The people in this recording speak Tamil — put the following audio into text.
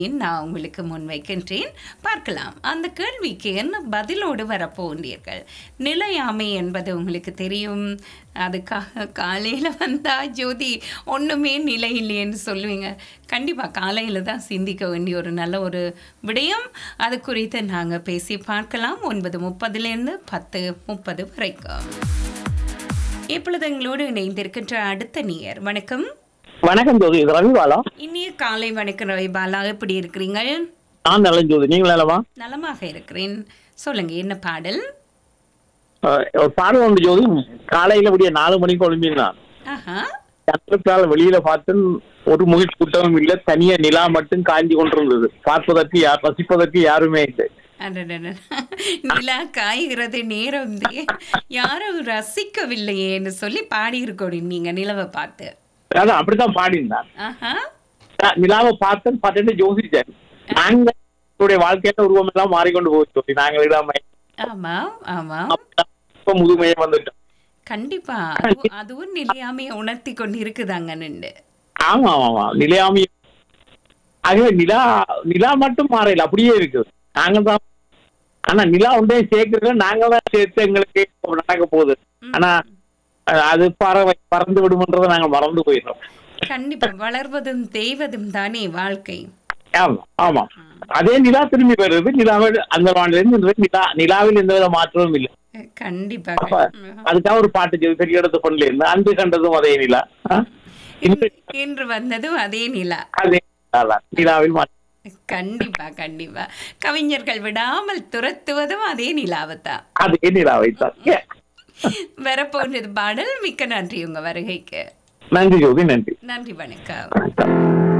நான் உங்களுக்கு முன்வைக்கின்றேன் பார்க்கலாம் அந்த கேள்விக்கு என்ன பதிலோடு வரப்போகிறீர்கள் நிலையாமை என்பது உங்களுக்கு தெரியும் அதுக்காக காலையில் வந்தா ஜோதி ஒன்றுமே நிலை இல்லையேன்னு சொல்லுவீங்க கண்டிப்பாக காலையில் தான் சிந்திக்க வேண்டிய ஒரு நல்ல ஒரு விடயம் அது குறித்து நாங்கள் பேசி பார்க்கலாம் ஒன்பது முப்பதுலேருந்து பத்து முப்பது வரைக்கும் இப்பொழுது எங்களோடு இணைந்திருக்கின்ற அடுத்த நேயர் வணக்கம் வணக்கம் ஜோதி இது ரவிபாலா இனிய காலை வணக்கம் ரவி பாலா எப்படி இருக்கிறீங்கள் நான் நல்ல ஜோதி நீங்கள் நல்லவா நலமாக இருக்கிறேன் சொல்லுங்க என்ன பாடல் அஹ், ஒரு பாடம் உண்டு ஜோதி காலையில விடிய நாலு மணிக்கு எழும்பினான் ஆஹா சத்திரத்தால் வெளியில பார்த்து ஒரு முகில் கூட்டமும் இல்ல தனியா நிலா மட்டும் காஞ்சி கொண்டிருந்தது பார்ப்பதற்கு யார் ரசிப்பதற்கு யாருமே இல்லை அடடட. நிலா காய்கிறது நேரம் தே- யாரும் ரசிக்கவில்லையேன்னு சொல்லி பாடியிருக்கோம் நீங்க நிலவை பார்த்து அதான் அப்படித்தான் பாடினான் ஆஹா நான் நிலாவை பார்த்தேன் பார்த்துட்டு ஜோசிச்சேன் நாங்க எங்களுடைய வாழ்க்கையில உருவம் எல்லாம் மாறிக்கொண்டு போச்சு ஜோதி நாங்கள் இடாம ஆமாம் ஆமாம் இப்ப முதுமையை வந்துட்டோம் கண்டிப்பா அது- அதுவும் நிலையாமையை உணர்த்தி கொண்டு இருக்குதாங்க நின்று ஆமா ஆமா ஆமா நிலையாமி ஆகவே நிலா நிலா மட்டும் மாறல அப்படியே இருக்கு நாங்க தான் ஆனா நிலா ஒன்றே சேர்க்கறதுல நாங்க தான் சேர்த்து எங்களுக்கு நடக்க போகுது ஆனா அஹ், அது பறவை பறந்து விடுமன்றதை நாங்க மறந்து போயிடுறோம் கண்டிப்பா வளர்வதும் தேய்வதும் தானே வாழ்க்கை ஆமா ஆமா அதே நிலா திரும்பி வருது நிலாவில் அந்த வானிலிருந்து இந்த நிலா நிலாவில் எந்த வித மாற்றமும் இல்லை கண்டிப்பா அப்ப அதுக்காக ஒரு பாட்டு சொல்லி பெரிய இடத்து பொண்ணுல இருந்து அன்று கண்டதும் அதே நிலா ஆ? இன்று இன்று வந்ததும் அதே நிலா அதே நிலா தான். நிலாவில் மாற்றம் கண்டிப்பா கண்டிப்பா கவிஞர்கள் விடாமல் துரத்துவதும் அதே நிலாவைத்தான் அதே நிலாவை தான் ஏ, வரப்போன்றது பாடல் மிக்க நன்றி உங்க வருகைக்கு நன்றி ஜோதி நன்றி நன்றி வணக்கம் வணக்கம்